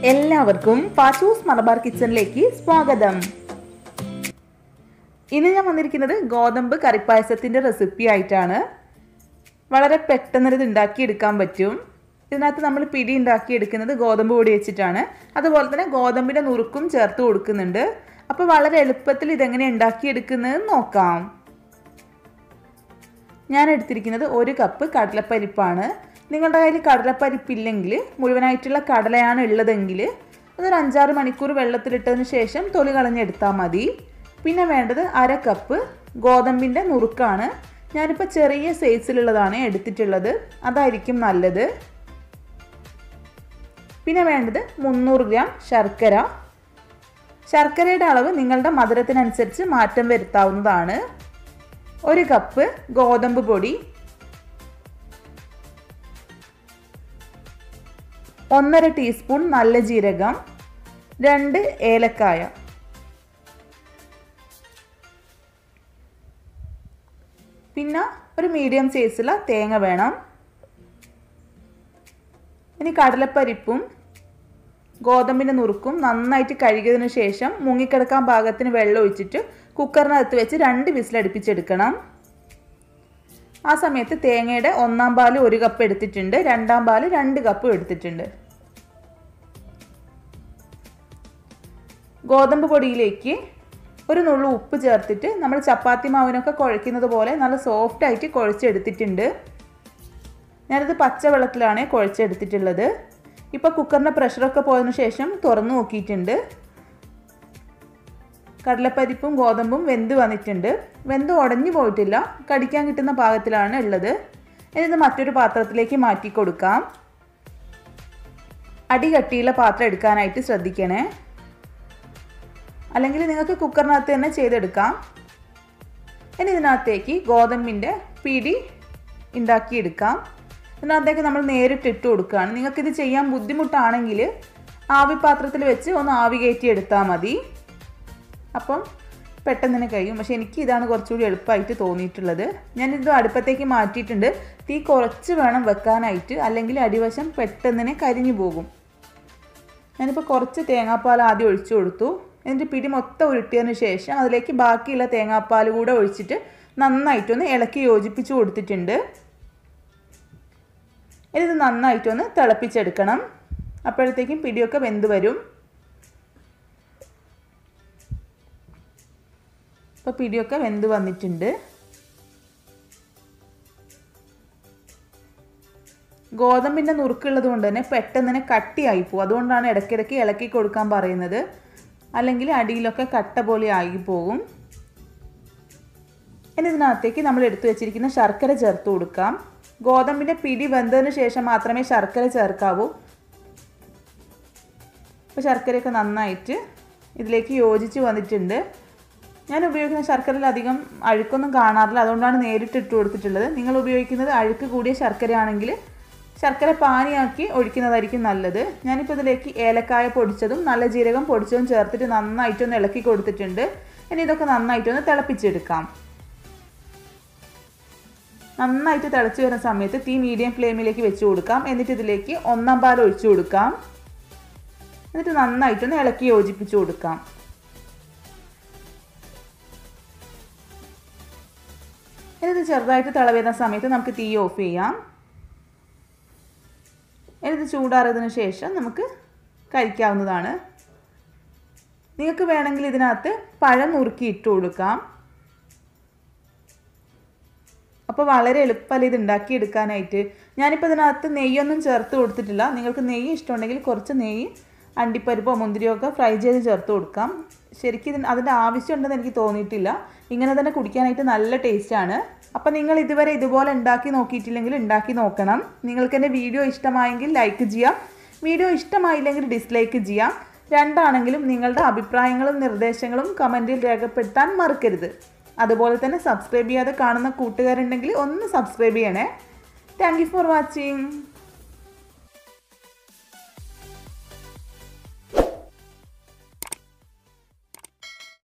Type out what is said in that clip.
എല്ലാവർക്കും പാച്ചൂസ് മലബാർ കിച്ചണിലേക്ക് സ്വാഗതം ഇന്ന് ഞാൻ വന്നിരിക്കുന്നത് ഗോതമ്പ് കറിപ്പായസത്തിൻ്റെ റെസിപ്പി ആയിട്ടാണ് വളരെ പെട്ടെന്ന് ഇത് ഉണ്ടാക്കിയെടുക്കാൻ പറ്റും ഇതിനകത്ത് നമ്മൾ പിടി ഉണ്ടാക്കിയെടുക്കുന്നത് ഗോതമ്പ് പൊടി വെച്ചിട്ടാണ് അതുപോലെ തന്നെ ഗോതമ്പിൻ്റെ നുറുക്കും ചേർത്ത് കൊടുക്കുന്നുണ്ട് അപ്പോൾ വളരെ എളുപ്പത്തിൽ ഇതെങ്ങനെ ഉണ്ടാക്കിയെടുക്കുന്നത് നോക്കാം ഞാൻ എടുത്തിരിക്കുന്നത് ഒരു കപ്പ് കടലപ്പരിപ്പാണ് നിങ്ങളുടെ കയ്യിൽ കടലപ്പരിപ്പില്ലെങ്കിൽ മുഴുവനായിട്ടുള്ള കടലയാണ് ഉള്ളതെങ്കിൽ അതൊരു അഞ്ചാറ് മണിക്കൂർ വെള്ളത്തിലിട്ടതിന് ശേഷം തൊലി കളഞ്ഞെടുത്താൽ മതി പിന്നെ വേണ്ടത് അര കപ്പ് ഗോതമ്പിൻ്റെ നുറുക്കാണ് ഞാനിപ്പോൾ ചെറിയ സൈസിലുള്ളതാണ് എടുത്തിട്ടുള്ളത് അതായിരിക്കും നല്ലത് പിന്നെ വേണ്ടത് മുന്നൂറ് ഗ്രാം ശർക്കര ശർക്കരയുടെ അളവ് നിങ്ങളുടെ മധുരത്തിനനുസരിച്ച് മാറ്റം വരുത്താവുന്നതാണ് ഒരു കപ്പ് ഗോതമ്പ് പൊടി ഒന്നര ടീസ്പൂൺ നല്ല ജീരകം രണ്ട് ഏലക്കായ പിന്നെ ഒരു മീഡിയം സൈസുള്ള തേങ്ങ വേണം ഇനി കടലപ്പരിപ്പും ഗോതമ്പിൻ്റെ നുറുക്കും നന്നായിട്ട് കഴുകിയതിനു ശേഷം മുങ്ങിക്കിടക്കാൻ പാകത്തിന് വെള്ളം ഒഴിച്ചിട്ട് കുക്കറിനകത്ത് വെച്ച് രണ്ട് വിസിലടുപ്പിച്ചെടുക്കണം ആ സമയത്ത് തേങ്ങയുടെ ഒന്നാം പാല് ഒരു കപ്പ് എടുത്തിട്ടുണ്ട് രണ്ടാം പാല് രണ്ട് കപ്പ് എടുത്തിട്ടുണ്ട് ഗോതമ്പ് പൊടിയിലേക്ക് ഒരു നുള്ളു ഉപ്പ് ചേർത്തിട്ട് നമ്മൾ ചപ്പാത്തി മാവിനൊക്കെ കുഴയ്ക്കുന്നത് പോലെ നല്ല സോഫ്റ്റ് ആയിട്ട് കുഴച്ചെടുത്തിട്ടുണ്ട് ഞാനിത് പച്ചവെള്ളത്തിലാണ് കുഴച്ചെടുത്തിട്ടുള്ളത് ഇപ്പോൾ കുക്കറിൻ്റെ പ്രഷറൊക്കെ പോയതിനു ശേഷം തുറന്നു നോക്കിയിട്ടുണ്ട് കടലപ്പരിപ്പും ഗോതമ്പും വെന്ത് വന്നിട്ടുണ്ട് വെന്ത് ഉടഞ്ഞു പോയിട്ടില്ല കടിക്കാൻ കിട്ടുന്ന പാകത്തിലാണ് ഉള്ളത് ഇത് മറ്റൊരു പാത്രത്തിലേക്ക് മാറ്റി കൊടുക്കാം അടി കട്ടിയുള്ള പാത്രം എടുക്കാനായിട്ട് ശ്രദ്ധിക്കണേ അല്ലെങ്കിൽ നിങ്ങൾക്ക് കുക്കറിനകത്ത് തന്നെ ചെയ്തെടുക്കാം ഇനി ഇതിനകത്തേക്ക് ഗോതമ്പിൻ്റെ പിടി ഉണ്ടാക്കിയെടുക്കാം ഇതിനകത്തേക്ക് നമ്മൾ നേരിട്ട് ഇട്ട് കൊടുക്കുകയാണ് നിങ്ങൾക്കിത് ചെയ്യാൻ ബുദ്ധിമുട്ടാണെങ്കിൽ ആവി പാത്രത്തിൽ വെച്ച് ഒന്ന് ആവി കയറ്റി എടുത്താൽ മതി അപ്പം പെട്ടെന്ന് തന്നെ കഴിയും പക്ഷേ എനിക്ക് ഇതാണ് കുറച്ചുകൂടി എളുപ്പമായിട്ട് തോന്നിയിട്ടുള്ളത് ഞാനിത് അടുപ്പത്തേക്ക് മാറ്റിയിട്ടുണ്ട് തീ കുറച്ച് വേണം വെക്കാനായിട്ട് അല്ലെങ്കിൽ അടിവശം പെട്ടെന്ന് തന്നെ കരിഞ്ഞു പോകും ഞാനിപ്പോൾ കുറച്ച് തേങ്ങാപ്പാൽ ആദ്യം ഒഴിച്ചു കൊടുത്തു എന്നിട്ട് പിടി മൊത്തം ഉരുട്ടിയതിന് ശേഷം അതിലേക്ക് ബാക്കിയുള്ള തേങ്ങാപ്പാൽ കൂടെ ഒഴിച്ചിട്ട് നന്നായിട്ടൊന്ന് ഇളക്കി യോജിപ്പിച്ച് കൊടുത്തിട്ടുണ്ട് ഇനി ഇത് നന്നായിട്ടൊന്ന് തിളപ്പിച്ചെടുക്കണം അപ്പോഴത്തേക്കും പിടിയൊക്കെ വെന്ത് വരും ഇപ്പോൾ പിടിയൊക്കെ വെന്ത് വന്നിട്ടുണ്ട് ഗോതമ്പിൻ്റെ നുറുക്കുള്ളത് കൊണ്ട് തന്നെ പെട്ടെന്ന് തന്നെ കട്ടിയായി പോകും അതുകൊണ്ടാണ് ഇടയ്ക്കിടയ്ക്ക് ഇളക്കി കൊടുക്കാൻ പറയുന്നത് അല്ലെങ്കിൽ അടിയിലൊക്കെ കട്ട പോലെ ആയി പോകും ഇനി ഇതിനകത്തേക്ക് നമ്മൾ എടുത്തു വെച്ചിരിക്കുന്ന ശർക്കര ചേർത്ത് കൊടുക്കാം ഗോതമ്പിൻ്റെ പിടി വെന്തതിന് ശേഷം മാത്രമേ ശർക്കര ചേർക്കാവൂ അപ്പോൾ ശർക്കരയൊക്കെ നന്നായിട്ട് ഇതിലേക്ക് യോജിച്ച് വന്നിട്ടുണ്ട് ഞാൻ ഉപയോഗിക്കുന്ന ശർക്കരയിൽ അധികം അഴുക്കൊന്നും കാണാറില്ല അതുകൊണ്ടാണ് നേരിട്ട് ഇട്ട് കൊടുത്തിട്ടുള്ളത് നിങ്ങൾ ഉപയോഗിക്കുന്നത് അഴുക്ക് കൂടിയ ശർക്കരയാണെങ്കിൽ ശർക്കര പാനിയാക്കി ഒഴിക്കുന്നതായിരിക്കും നല്ലത് ഞാനിപ്പോൾ ഇതിലേക്ക് ഏലക്കായ പൊടിച്ചതും നല്ല ജീരകം പൊടിച്ചതും ചേർത്തിട്ട് നന്നായിട്ടൊന്ന് ഇളക്കി കൊടുത്തിട്ടുണ്ട് ഇനി ഇതൊക്കെ നന്നായിട്ടൊന്ന് തിളപ്പിച്ചെടുക്കാം നന്നായിട്ട് തിളച്ച് വരുന്ന സമയത്ത് തീ മീഡിയം ഫ്ലെയിമിലേക്ക് വെച്ച് കൊടുക്കാം എന്നിട്ട് ഇതിലേക്ക് ഒന്നാം പാൽ ഒഴിച്ചു കൊടുക്കാം എന്നിട്ട് നന്നായിട്ടൊന്ന് ഇളക്കി യോജിപ്പിച്ച് കൊടുക്കാം എന്നിട്ട് ചെറുതായിട്ട് തിള വരുന്ന സമയത്ത് നമുക്ക് തീ ഓഫ് ചെയ്യാം എന്നിട്ട് ചൂടാറിയതിനു ശേഷം നമുക്ക് കഴിക്കാവുന്നതാണ് നിങ്ങൾക്ക് വേണമെങ്കിൽ ഇതിനകത്ത് പഴം നുറുക്കി ഇട്ട് കൊടുക്കാം അപ്പോൾ വളരെ എളുപ്പമല്ല ഇത് ഉണ്ടാക്കിയെടുക്കാനായിട്ട് ഞാനിപ്പോൾ ഇതിനകത്ത് നെയ്യൊന്നും ചേർത്ത് കൊടുത്തിട്ടില്ല നിങ്ങൾക്ക് നെയ്യ് ഇഷ്ടമുണ്ടെങ്കിൽ കുറച്ച് നെയ്യ് അണ്ടിപ്പരിപ്പോ മുന്തിരിയോ ഒക്കെ ഫ്രൈ ചെയ്ത് ചേർത്ത് കൊടുക്കാം ശരിക്കും ഇതിന് അതിൻ്റെ ആവശ്യമുണ്ടെന്ന് എനിക്ക് തോന്നിയിട്ടില്ല ഇങ്ങനെ തന്നെ കുടിക്കാനായിട്ട് നല്ല ടേസ്റ്റാണ് അപ്പോൾ നിങ്ങൾ ഇതുവരെ ഇതുപോലെ ഉണ്ടാക്കി നോക്കിയിട്ടില്ലെങ്കിൽ ഉണ്ടാക്കി നോക്കണം നിങ്ങൾക്ക് എൻ്റെ വീഡിയോ ഇഷ്ടമായെങ്കിൽ ലൈക്ക് ചെയ്യാം വീഡിയോ ഇഷ്ടമായില്ലെങ്കിൽ ഡിസ്ലൈക്ക് ചെയ്യാം രണ്ടാണെങ്കിലും നിങ്ങളുടെ അഭിപ്രായങ്ങളും നിർദ്ദേശങ്ങളും കമൻറ്റിൽ രേഖപ്പെടുത്താൻ മറക്കരുത് അതുപോലെ തന്നെ സബ്സ്ക്രൈബ് ചെയ്യാതെ കാണുന്ന കൂട്ടുകാരുണ്ടെങ്കിൽ ഒന്ന് സബ്സ്ക്രൈബ് ചെയ്യണേ താങ്ക് ഫോർ വാച്ചിങ്